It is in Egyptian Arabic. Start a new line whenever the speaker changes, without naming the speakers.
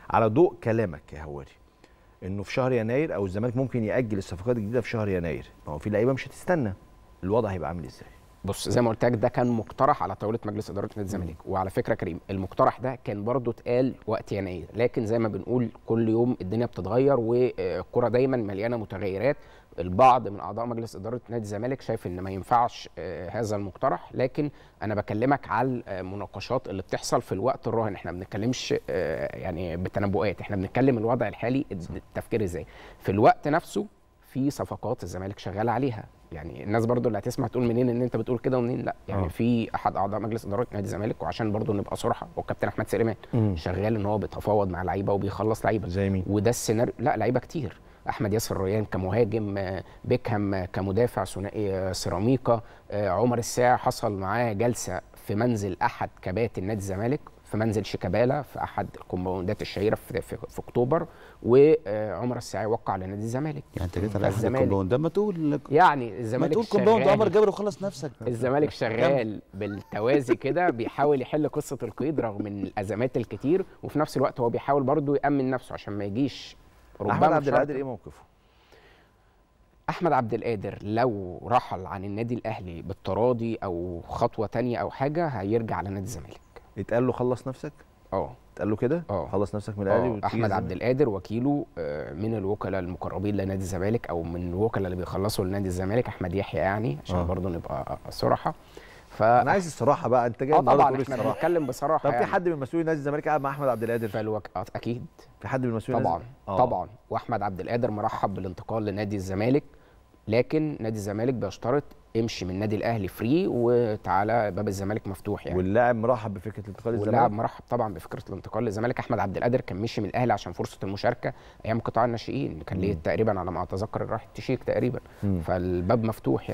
على ضوء كلامك يا هواري انه في شهر يناير او الزمالك ممكن ياجل الصفقات الجديده في شهر يناير ما هو في لعيبه مش هتستنى الوضع هيبقى عامل ازاي
بص زي ما قلت لك ده كان مقترح على طاوله مجلس اداره نادي الزمالك وعلى فكره كريم المقترح ده كان برضو اتقال وقت يناير لكن زي ما بنقول كل يوم الدنيا بتتغير والكره دايما مليانه متغيرات البعض من اعضاء مجلس اداره نادي الزمالك شايف ان ما ينفعش آه، هذا المقترح لكن انا بكلمك على المناقشات اللي بتحصل في الوقت الراهن احنا ما بنتكلمش آه، يعني بتنبؤات احنا بنتكلم الوضع الحالي التفكير ازاي في الوقت نفسه في صفقات الزمالك شغال عليها يعني الناس برضو اللي هتسمع تقول منين ان انت بتقول كده ومنين لا يعني
آه.
في احد اعضاء مجلس اداره نادي الزمالك وعشان برضو نبقى صراحه هو الكابتن احمد سليمان
مم.
شغال ان هو بيتفاوض مع لعيبه وبيخلص لعيبه
زي مين
وده السيناريو لا لعيبه كتير احمد ياسر ريان كمهاجم آه، بيكهام آه، كمدافع ثنائي آه، سيراميكا آه، عمر الساعة حصل معاه جلسه في منزل احد كباتن نادي الزمالك في منزل شيكابالا في احد الكومباوندات الشهيره في, في, في اكتوبر وعمر الساعي وقع لنادي الزمالك
يعني انت جيت على احد
فالزمالك-
الكومباوند ما تقول
يعني
ما
الزمالك
تقول كومباوند عمر
شغال
جابر وخلص نفسك
الزمالك شغال بالتوازي كده بيحاول يحل قصه القيد رغم من الازمات الكتير وفي نفس الوقت هو بيحاول برضه يامن نفسه عشان ما يجيش ربما
احمد عبد
بشرط-
القادر ايه موقفه
احمد عبد القادر لو رحل عن النادي الاهلي بالتراضي او خطوه تانية او حاجه هيرجع لنادي الزمالك
اتقال له خلص نفسك
اه
اتقال له كده
اه.
خلص نفسك من الاهلي
آه،
وتيجي
احمد عبد
الزمالك.
القادر وكيله آه، من الوكلاء المقربين لنادي الزمالك او من الوكلاء اللي بيخلصوا لنادي الزمالك احمد يحيى يعني عشان
اه.
برضه نبقى صراحه ف
انا عايز الصراحه بقى انت جاي
اه
النهارده
طبعا
تقول
احنا
الصراحه
بنتكلم بصراحه
طب في
يعني.
حد من مسؤولي نادي الزمالك قاعد مع احمد عبد القادر
فالوك... آه، اكيد
في حد من مسؤولي
طبعا
نادي- آه.
طبعا واحمد عبد القادر مرحب بالانتقال لنادي الزمالك لكن نادي الزمالك بيشترط امشي من النادي الاهلي فري وتعالى باب الزمالك مفتوح يعني
واللاعب مرحب بفكره الانتقال
واللاعب
للزمالك
مرحب طبعا بفكره الانتقال للزمالك احمد عبد القادر كان مشي من الاهلي عشان فرصه المشاركه ايام قطاع الناشئين كان ليه تقريبا على ما اتذكر راح تشيك تقريبا
مم.
فالباب مفتوح يعني